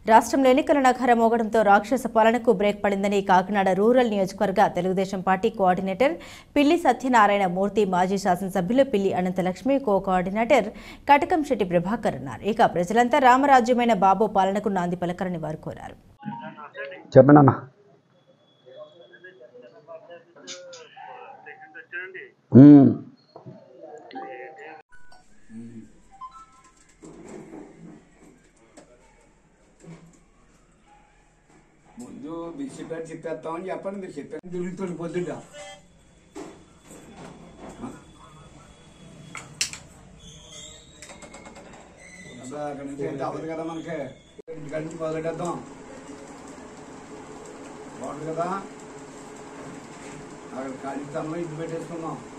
రాష్ట్రంలో ఎన్నికల నగర మోగడంతో రాక్షస పాలనకు బ్రేక్ పడిందని కాకినాడ రూరల్ నియోజకవర్గ తెలుగుదేశం పార్టీ కోఆర్డినేటర్ పిల్లి సత్యనారాయణ మూర్తి మాజీ శాసనసభ్యులు పిల్లి అనంతలక్ష్మి కో కోఆర్డినేటర్ కటకంశెట్టి ప్రభాకర్ అన్నారు ఇక ప్రజలంతా రామరాజ్యమైన బాబు పాలనకు నాంది పలకరని వారు కోరారు చెప్పండి అమ్మా ఉమ్. ముందు మీరు చెప్పారు చెప్పేస్తామని చెప్పండి మీరు చెప్పారు తిరుగుతుంది పొద్దుట అసలు అక్కడి నుంచి అయితే అవ్వదు కదా మనకి ఇంటికాడ నుంచి మొదలెట్టేద్దాం బాగుంది కదా అక్కడ ఖాళీ స్థలంలో ఇంటి పెట్టేసుకుందాం